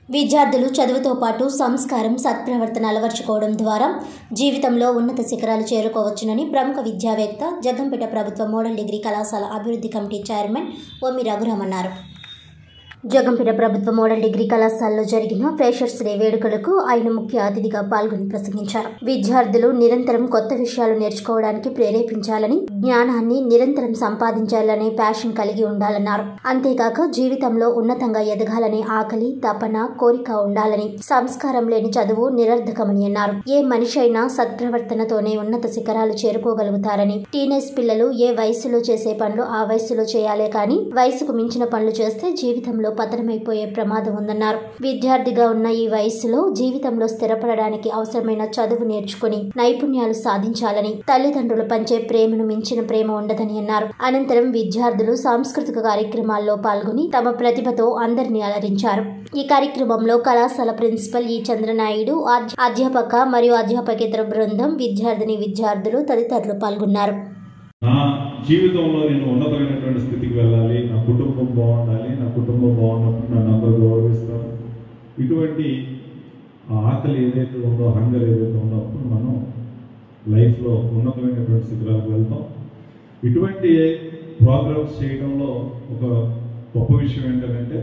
విద్యార్థులు చదువుతో పాటు సంస్కారం సత్ప్రవర్తన అలవర్చుకోవడం ద్వారా జీవితంలో ఉన్నత శిఖరాలు చేరుకోవచ్చునని ప్రముఖ విద్యావేత్త జగ్గంపేట ప్రభుత్వ మోడల్ డిగ్రీ కళాశాల అభివృద్ధి కమిటీ చైర్మన్ ఒమ్మి రఘురామ్ అన్నారు జగంపేట ప్రభుత్వ మోడల్ డిగ్రీ కళాశాలలో జరిగిన ఫ్రెషర్స్ డే వేడుకలకు ఆయన ముఖ్య అతిథిగా పాల్గొని ప్రసంగించారు విద్యార్థులు నిరంతరం కొత్త విషయాలు నేర్చుకోవడానికి ప్రేరేపించాలని జ్ఞానాన్ని నిరంతరం సంపాదించాలనే ప్యాషన్ కలిగి ఉండాలన్నారు అంతేకాక జీవితంలో ఉన్నతంగా ఎదగాలనే ఆకలి తపన కోరిక ఉండాలని సంస్కారం లేని చదువు నిరర్ధకమని అన్నారు ఏ మనిషి అయినా సత్ప్రవర్తనతోనే ఉన్నత శిఖరాలు చేరుకోగలుగుతారని టీనేజ్ పిల్లలు ఏ వయసులో చేసే పనులు ఆ వయసులో చేయాలే కానీ వయసుకు మించిన పనులు చేస్తే జీవితంలో పతనమైపోయే ప్రమాదం ఉందన్నారు విద్యార్థిగా ఉన్న ఈ వయసులో జీవితంలో స్థిరపడడానికి అవసరమైన చదువు నేర్చుకుని నైపుణ్యాలు సాధించాలని తల్లిదండ్రులు పంచే ప్రేమను మించిన ప్రేమ ఉండదని అన్నారు అనంతరం విద్యార్థులు సాంస్కృతిక కార్యక్రమాల్లో పాల్గొని తమ ప్రతిభతో అందరినీ అలరించారు ఈ కార్యక్రమంలో కళాశాల ప్రిన్సిపల్ ఈ చంద్రనాయుడు అధ్య- అధ్యాపక మరియు అధ్యాపకేతర బృందం విద్యార్థిని విద్యార్థులు తదితరులు పాల్గొన్నారు నా జీవితంలో నేను ఉన్నతమైనటువంటి స్థితికి వెళ్ళాలి నా కుటుంబం బాగుండాలి నా కుటుంబం బాగున్నప్పుడు నన్ను అందరూ గౌరవిస్తారు ఇటువంటి ఆ ఆకలి ఏదైతే ఉందో హంగర్ ఏదైతే ఉందో అప్పుడు మనం లైఫ్లో ఉన్నతమైనటువంటి స్థితిలోకి వెళ్తాం ఇటువంటి ప్రోగ్రామ్స్ చేయడంలో ఒక గొప్ప విషయం ఏంటంటే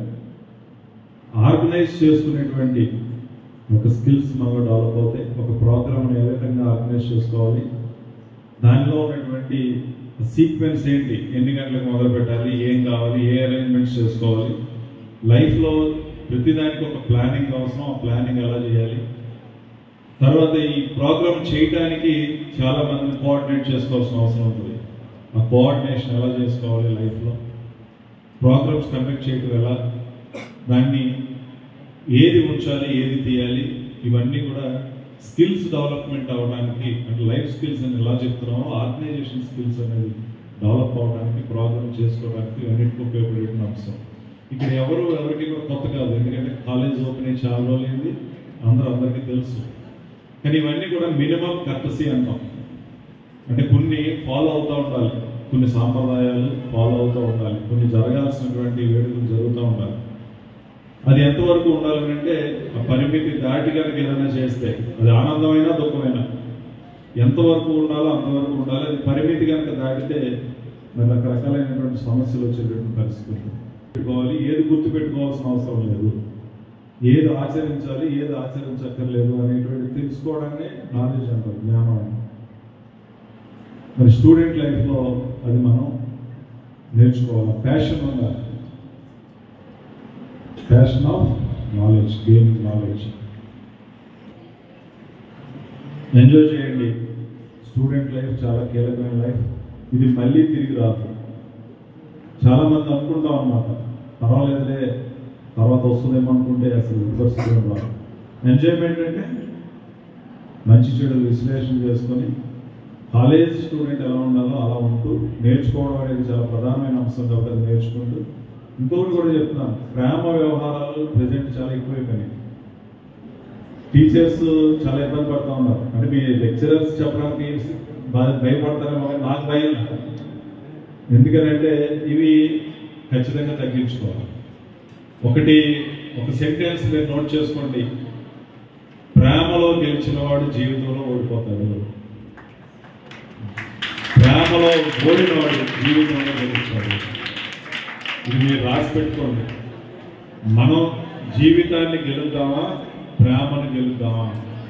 ఆర్గనైజ్ చేసుకునేటువంటి ఒక స్కిల్స్ మనలో డెవలప్ అవుతాయి ఒక ప్రోగ్రామ్ని ఏ విధంగా ఆర్గనైజ్ చేసుకోవాలి దానిలో ఉన్నటువంటి సీక్వెన్స్ ఏంటి ఎన్ని గంటలకు మొదలు పెట్టాలి ఏం కావాలి ఏ అరేంజ్మెంట్స్ చేసుకోవాలి లైఫ్లో ప్రతిదానికి ఒక ప్లానింగ్ అవసరం ఆ ప్లానింగ్ ఎలా చేయాలి తర్వాత ఈ ప్రోగ్రామ్ చేయడానికి చాలా మందిని కోఆర్డినేట్ చేసుకోవాల్సిన అవసరం ఉంటుంది ఆ కోఆర్డినేషన్ ఎలా చేసుకోవాలి లైఫ్లో ప్రోగ్రామ్స్ కండక్ట్ చేయడం ఎలా దాన్ని ఏది ఉంచాలి ఏది తీయాలి ఇవన్నీ కూడా స్కిల్స్ డెవలప్మెంట్ అవ్వడానికి అంటే లైఫ్ స్కిల్స్ అని ఎలా చెప్తున్నామో ఆర్గనైజేషన్ స్కిల్స్ అనేది డెవలప్ అవ్వడానికి ప్రోగ్రామ్ చేసుకోవడానికి అన్నిటికీ ఉపయోగపడే అంశం ఇక్కడ ఎవరు ఎవరికి కూడా కొత్త కాదు ఎందుకంటే కాలేజ్ ఓపెన్ అయ్యి చాలా రోజులైంది అందరూ అందరికీ తెలుసు కానీ ఇవన్నీ కూడా మినిమం కర్టసీ అంటాం అంటే కొన్ని ఫాలో అవుతూ ఉండాలి కొన్ని సాంప్రదాయాలు ఫాలో అవుతూ ఉండాలి కొన్ని జరగాల్సినటువంటి వేడుకలు జరుగుతూ ఉండాలి అది ఎంతవరకు ఉండాలంటే ఆ పరిమితి దాటి కనుక ఏదైనా చేస్తే అది ఆనందమైనా దుఃఖమైనా ఎంతవరకు ఉండాలో అంతవరకు ఉండాలి అది పరిమితి కనుక దాటితే మరి రకరకాలైనటువంటి సమస్యలు వచ్చేటువంటి పరిస్థితి ఉంటుంది. పెట్టుకోవాలి ఏది గుర్తు పెట్టుకోవాల్సిన అవసరం లేదు ఏది ఆచరించాలి ఏది ఆచరించక్కర్లేదు అనేటువంటి తెలుసుకోవడాన్ని నాలెడ్జ్ అంటారు జ్ఞానం అని మరి స్టూడెంట్ లైఫ్లో అది మనం నేర్చుకోవాలి ప్యాషన్ ఉండాలి passion of knowledge gaining knowledge enjoy చేయండి స్టూడెంట్ లైఫ్ చాలా కీలకమైన లైఫ్ ఇది మళ్ళీ తిరిగి రాదు చాలా మంది అనుకుంటాం అన్నమాట పర్వాలేదులే తర్వాత వస్తుందేమో అనుకుంటే అసలు పరిస్థితి రాదు ఎంజాయ్మెంట్ అంటే మంచి చెడులు విశ్లేషణ చేసుకొని కాలేజ్ స్టూడెంట్ ఎలా ఉండాలో అలా ఉంటూ నేర్చుకోవడం అనేది చాలా ప్రధానమైన అంశం కాబట్టి అది నేర్చుకుంటూ ఇంకొకటి కూడా చెప్తున్నాను ప్రేమ వ్యవహారాలు ప్రజెంట్ చాలా ఎక్కువైపోయినాయి టీచర్స్ చాలా ఇబ్బంది పడుతూ ఉన్నారు అంటే మీ లెక్చరర్స్ చెప్పడానికి బాగా భయపడతారేమో కానీ నాకు భయం లేదు. ఎందుకనంటే ఇవి ఖచ్చితంగా తగ్గించుకోవాలి ఒకటి ఒక సెంటెన్స్ మీరు నోట్ చేసుకోండి ప్రేమలో గెలిచిన వాడు జీవితంలో ఓడిపోతాడు ప్రేమలో ఓడినవాడు జీవితంలో గెలిచాడు ఇది మీరు రాసి పెట్టుకోండి మనం జీవితాన్ని గెలుద్దామా ప్రేమను గెలుద్దామా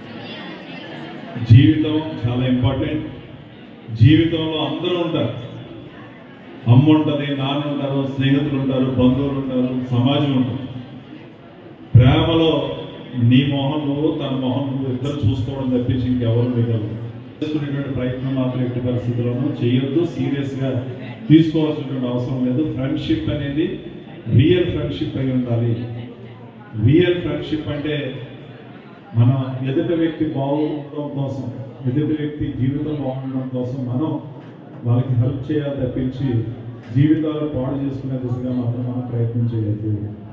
జీవితం చాలా ఇంపార్టెంట్ జీవితంలో అందరూ ఉంటారు అమ్మ ఉంటుంది నాన్న ఉంటారు స్నేహితులు ఉంటారు బంధువులు ఉంటారు సమాజం ఉంటుంది ప్రేమలో నీ మొహం నువ్వు తన మొహం నువ్వు ఇద్దరు చూసుకోవడం తప్పించి ఇంకెవరు మిగలరు చేసుకునేటువంటి ప్రయత్నం మాత్రం ఎట్టి పరిస్థితుల్లోనూ చేయొద్దు సీరియస్గా తీసుకోవాల్సినటువంటి అవసరం లేదు ఫ్రెండ్షిప్ అనేది రియల్ ఫ్రెండ్షిప్ అయి ఉండాలి రియల్ ఫ్రెండ్షిప్ అంటే మన ఎదుటి వ్యక్తి బాగుండడం కోసం ఎదుటి వ్యక్తి జీవితం బాగుండడం కోసం మనం వాళ్ళకి హెల్ప్ చేయాలి తప్పించి జీవితాలు పాడు చేసుకునే దిశగా మాత్రం మనం ప్రయత్నం చేయొద్దు